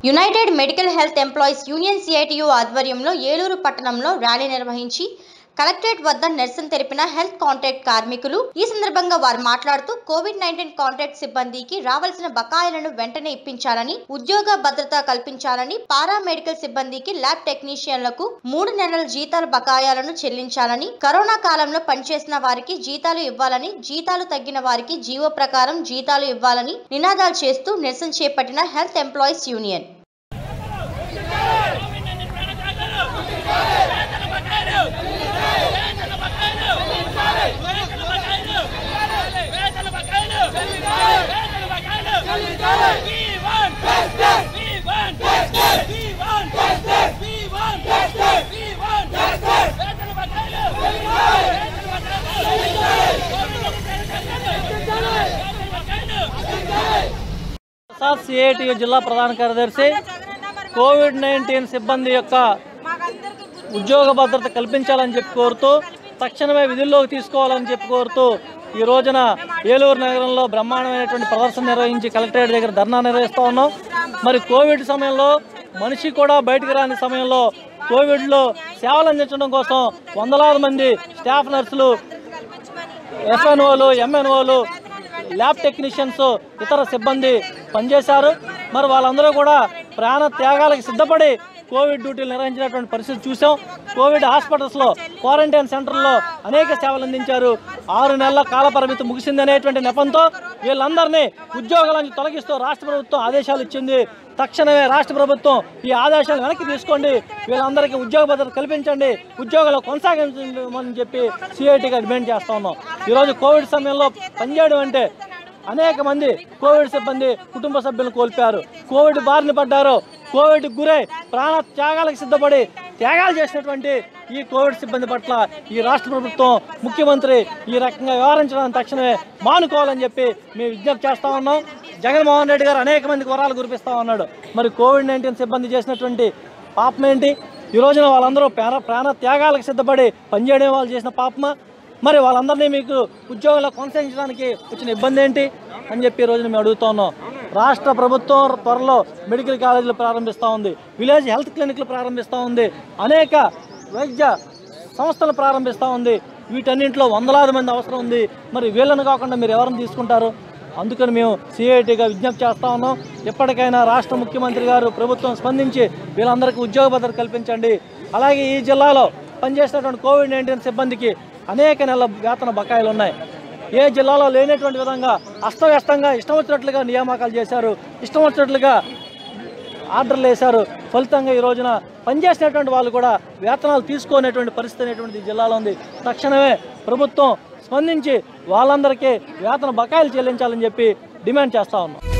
United medical health employees union CITU ఆధ్వర్యంలో ఏలూరు పట్టణంలో rally నిర్వహించి కలెక్టరేట్ వద్ద నిరసన తెలిపిన హెల్త్ కాంట్రాక్ట్ కార్మికులు ఈ సందర్భంగా వారు మాట్లాడుతూ కోవిడ్ నైన్టీన్ కాంట్రాక్ట్ సిబ్బందికి రావాల్సిన బకాయిలను వెంటనే ఇప్పించాలని ఉద్యోగ భద్రత కల్పించాలని పారామెడికల్ సిబ్బందికి ల్యాబ్ టెక్నీషియన్లకు మూడు నెలల జీతాల బకాయాలను చెల్లించాలని కరోనా కాలంలో పనిచేసిన వారికి జీతాలు ఇవ్వాలని జీతాలు తగ్గిన వారికి జీవో ప్రకారం జీతాలు ఇవ్వాలని నినాదాలు చేస్తూ నిరసన చేపట్టిన health employees union Prasad CIT జిల్లా ప్రధాన కార్యదర్శి కోవిడ్ నైన్టీన్ సిబ్బంది యొక్క ఉద్యోగ భద్రత కల్పించాలని చెప్పి కోరుతూ తక్షణమే విధుల్లోకి తీసుకోవాలని చెప్పి కోరుతూ ఈ రోజున ఏలూరు నగరంలో బ్రహ్మాండమైనటువంటి ప్రదర్శన నిర్వహించి కలెక్టరేట్ దగ్గర ధర్నా నిర్వహిస్తూ ఉన్నాం మరి కోవిడ్ సమయంలో మనిషి కూడా బయటికి రాని సమయంలో కోవిడ్లో సేవలు అందించడం కోసం వందలాది మంది స్టాఫ్ నర్సులు ఎఫ్ఎన్ఓలు ఎంఎన్ఓలు ల్యాబ్ టెక్నీషియన్స్ ఇతర సిబ్బంది పనిచేశారు మరి వాళ్ళందరూ కూడా ప్రాణ త్యాగాలకు సిద్ధపడి కోవిడ్ డ్యూటీలు నిర్వహించినటువంటి పరిస్థితి చూసాం కోవిడ్ హాస్పిటల్స్లో క్వారంటైన్ సెంటర్లో అనేక సేవలు అందించారు ఆరు నెలల కాల పరిమితి ముగిసిందనేటువంటి నెపంతో వీళ్ళందరినీ ఉద్యోగాల నుంచి తొలగిస్తూ రాష్ట్ర ప్రభుత్వం ఆదేశాలు ఇచ్చింది తక్షణమే రాష్ట్ర ప్రభుత్వం ఈ ఆదేశాలు వెనక్కి తీసుకోండి వీళ్ళందరికీ ఉద్యోగ భద్రత కల్పించండి ఉద్యోగాలు కొనసాగించమని చెప్పి సిఐటిగా డిమాండ్ చేస్తా ఉన్నాం ఈరోజు కోవిడ్ సమయంలో పనిచేయడం అంటే అనేక మంది కోవిడ్ సిబ్బంది కుటుంబ సభ్యులను కోల్పోయారు కోవిడ్ బారిన పడ్డారు కోవిడ్ గురై ప్రాణ త్యాగాలకు సిద్ధపడి త్యాగాలు చేసినటువంటి ఈ కోవిడ్ సిబ్బంది పట్ల ఈ రాష్ట్ర ప్రభుత్వం ముఖ్యమంత్రి ఈ రకంగా వ్యవహరించడానికి తక్షణమే మానుకోవాలని చెప్పి మేము విజ్ఞప్తి చేస్తా ఉన్నాం జగన్మోహన్ రెడ్డి గారు అనేక మందికి వరాలు కురిపిస్తా ఉన్నాడు మరి కోవిడ్ నైన్టీన్ సిబ్బంది చేసినటువంటి పాపం ఏంటి ఈ రోజున వాళ్ళందరూ ప్రాణ ప్రాణ త్యాగాలకు సిద్ధపడి పనిచేయడం వాళ్ళు చేసిన పాపమా మరి వాళ్ళందరినీ మీకు ఉద్యోగంలో కొనసాగించడానికి వచ్చిన ఇబ్బంది ఏంటి అని చెప్పి ఈ రోజున మేము అడుగుతా ఉన్నాం రాష్ట్ర ప్రభుత్వం త్వరలో మెడికల్ కాలేజీలు ప్రారంభిస్తూ ఉంది విలేజ్ హెల్త్ క్లినిక్లు ప్రారంభిస్తూ ఉంది అనేక వైద్య సంస్థలు ప్రారంభిస్తూ ఉంది వీటన్నింటిలో వందలాది మంది అవసరం ఉంది మరి వీళ్ళని కాకుండా మీరు ఎవరిని తీసుకుంటారు అందుకని మేము సిఐటిగా విజ్ఞప్తి చేస్తా ఉన్నాం ఎప్పటికైనా రాష్ట్ర ముఖ్యమంత్రి గారు ప్రభుత్వం స్పందించి వీళ్ళందరికీ ఉద్యోగ భద్రత కల్పించండి అలాగే ఈ జిల్లాలో పనిచేసినటువంటి కోవిడ్ నైన్టీన్ సిబ్బందికి అనేక నెలల వేతన బకాయిలు ఉన్నాయి ఏ జిల్లాలో లేనటువంటి విధంగా అస్తవ్యస్తంగా ఇష్టం వచ్చినట్లుగా నియామకాలు చేశారు ఇష్టం వచ్చినట్లుగా ఆర్డర్లు వేశారు ఫలితంగా ఈ రోజున పనిచేసినటువంటి వాళ్ళు కూడా వేతనాలు తీసుకునేటువంటి పరిస్థితి అనేటువంటిది ఈ జిల్లాలో ఉంది తక్షణమే ప్రభుత్వం స్పందించి వాళ్ళందరికీ వేతన బకాయిలు చెల్లించాలని చెప్పి డిమాండ్ చేస్తా ఉన్నాం